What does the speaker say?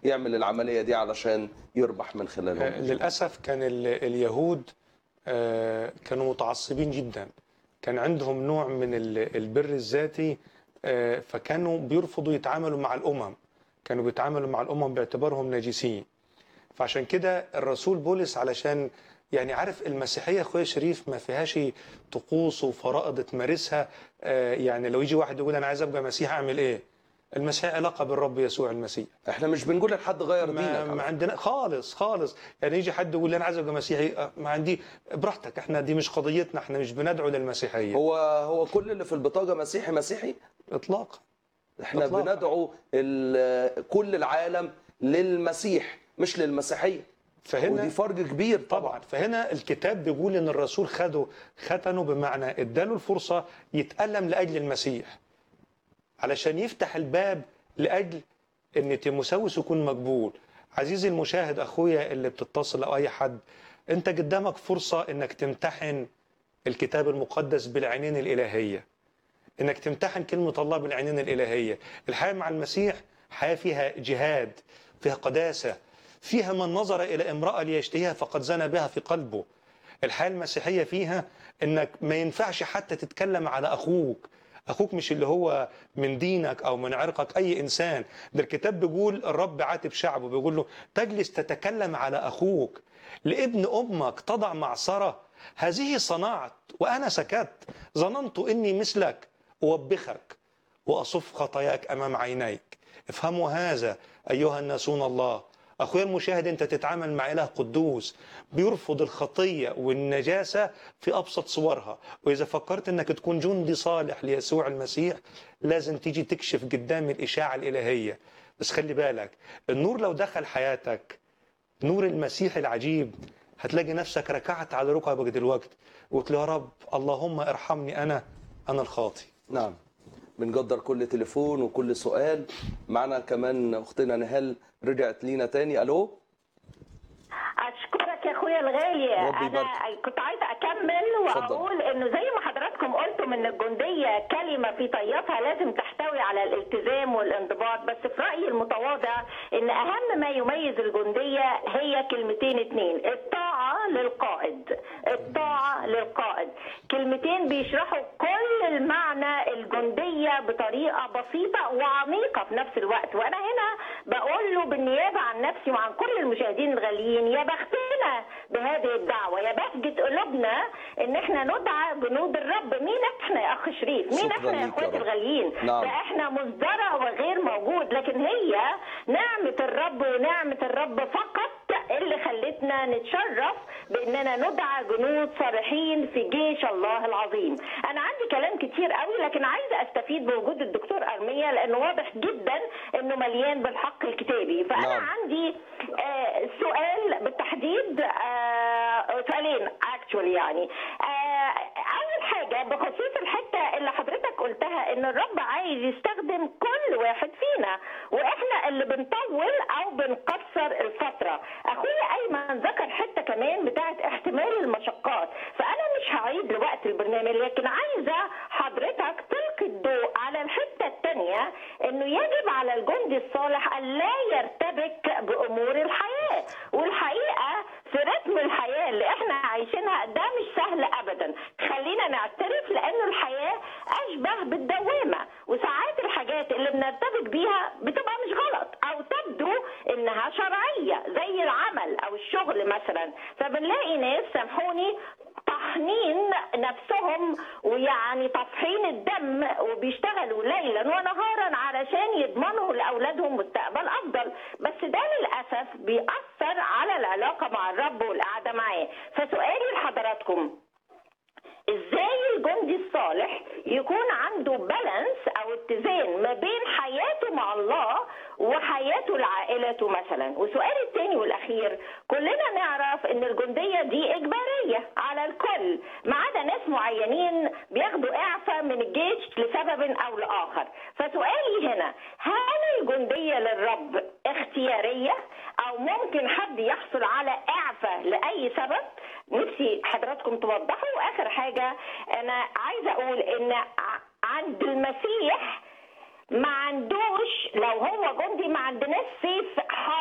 يعمل العمليه دي علشان يربح من آه، خلالهم للأسف كان ال- اليهود آه، كانوا متعصبين جدا كان عندهم نوع من ال- البر الذاتي آه، فكانوا بيرفضوا يتعاملوا مع الأمم كانوا بيتعاملوا مع الأمم باعتبارهم نجسين فعشان كده الرسول بولس علشان يعني عارف المسيحية أخويا شريف ما فيهاش طقوس وفرائض تمارسها آه، يعني لو يجي واحد يقول أنا عايز أبقى مسيح أعمل إيه المسيحية علاقة بالرب يسوع المسيح احنا مش بنقول لحد غير دينك ما, على ما فكرة. عندنا خالص خالص يعني يجي حد يقول لي انا عايز ابقى مسيحي أه، ما عندي براحتك احنا دي مش قضيتنا احنا مش بندعو للمسيحيه هو هو كل اللي في البطاقه مسيحي مسيحي اطلاقا احنا إطلاقاً. بندعو ال- كل العالم للمسيح مش للمسيحيه ودي فهنا فرق كبير طبعا فهنا الكتاب بيقول ان الرسول خده ختنه بمعنى اداله الفرصه يتالم لاجل المسيح علشان يفتح الباب لاجل ان تيموساوس يكون مقبول عزيزي المشاهد اخويا اللي بتتصل او اي حد انت قدامك فرصه انك تمتحن الكتاب المقدس بالعينين الالهيه انك تمتحن كلمه الله بالعينين الالهيه الحياه مع المسيح حياه فيها جهاد فيها قداسه فيها من نظر الى امراه ليشتهيها فقد زنى بها في قلبه الحياه المسيحيه فيها انك ما ينفعش حتى تتكلم على اخوك اخوك مش اللي هو من دينك او من عرقك اي انسان ده الكتاب بيقول الرب عاتب شعبه بيقول له تجلس تتكلم على اخوك لابن امك تضع معصره هذه صنعت وانا سكت ظننت اني مثلك اوبخك واصف خطاياك امام عينيك افهموا هذا ايها الناسون الله اخويا المشاهد انت تتعامل مع اله قدوس بيرفض الخطيه والنجاسه في ابسط صورها واذا فكرت انك تكون جندي صالح ليسوع المسيح لازم تيجي تكشف قدام الاشاعه الالهيه بس خلي بالك النور لو دخل حياتك نور المسيح العجيب هتلاقي نفسك ركعت على ركبك دلوقتي وقلت له يا رب اللهم ارحمني انا انا الخاطي نعم بنقدر كل تليفون وكل سؤال معنا كمان اختنا نهال رجعت لينا تاني الو اشكرك يا اخويا الغالي ربي انا يبارك. كنت عايزه اكمل اتفضل. واقول انه زي ما حضراتكم قلتم ان الجنديه كلمه في طياتها لازم تحتوي على الالتزام والانضباط بس في رايي المتواضع ان اهم ما يميز الجنديه هي كلمتين اتنين الطاعه للقائد الطاعه للقائد كلمتين بيشرحوا كل المعنى الجنديه بطريقه بسيطه وعميقه في نفس الوقت وانا هنا بقول له بالنيابه عن نفسي وعن كل المشاهدين الغاليين يا بختنا بهذه الدعوه يا بهجه قلوبنا ان احنا ندعى جنود الرب مين احنا يا اخ شريف مين شكراً احنا يا ليك يا اخواتي رب. الغاليين نعم. ده احنا مصدرة وغير موجود لكن هي نعمة الرب ونعمة الرب فقط اللي خلتنا نتشرف باننا ندعى جنود صالحين في جيش الله العظيم انا عندي كلام كتير قوي لكن عايزه استفيد بوجود الدكتور ارميا لانه واضح جدا انه مليان بالحق الكتابي فانا نعم. عندي آه سؤال بالتحديد آه سؤالين اكشولي يعني آه اول حاجه بخصوص الحته اللي حضرتك قلتها ان الرب عايز يستخدم كل واحد فينا واحنا اللي بنطول او بنقصر الفتره اخويا ايمن ذكر حته كمان بتاعت احتمال المشقات فانا مش هعيد لوقت البرنامج لكن عايزه حضرتك تلقي الضوء على الحته الثانيه انه يجب على الجندي الصالح ان لا يرتبك بامور الحياه والحقيقه في رتم الحياه اللي احنا عايشينها ده مش سهل ابدا خلينا نعترف لان الحياه اشبه بالدوامه وساعات الحاجات اللي بنرتبك بيها بتبقى مش غلط او تبدو انها شرعيه زي العمل او الشغل مثلا فبنلاقي ناس سامحوني طحنين نفسهم ويعني طافحين الدم وبيشتغلوا ليلا ونهارا علشان يضمنوا لاولادهم مستقبل افضل بس ده للاسف بيأثر على العلاقه مع الرب والقعده معاه فسؤالي لحضراتكم ازاي الجندي الصالح يكون عنده بالانس او اتزان ما بين حياته مع الله وحياته لعائلته مثلا وسؤالي الثاني والاخير كلنا نعرف ان الجنديه دي اجباريه على الكل ما عدا ناس معينين بياخدوا اعفاء من الجيش لسبب او لاخر فسؤالي هنا هل الجنديه للرب اختياريه او ممكن حد يحصل على اعفاء لاي سبب نفسي حضراتكم توضحوا واخر حاجه انا عايزه اقول ان ع- عند المسيح ما عندوش لو هو جندي ما عندناش سيف حرب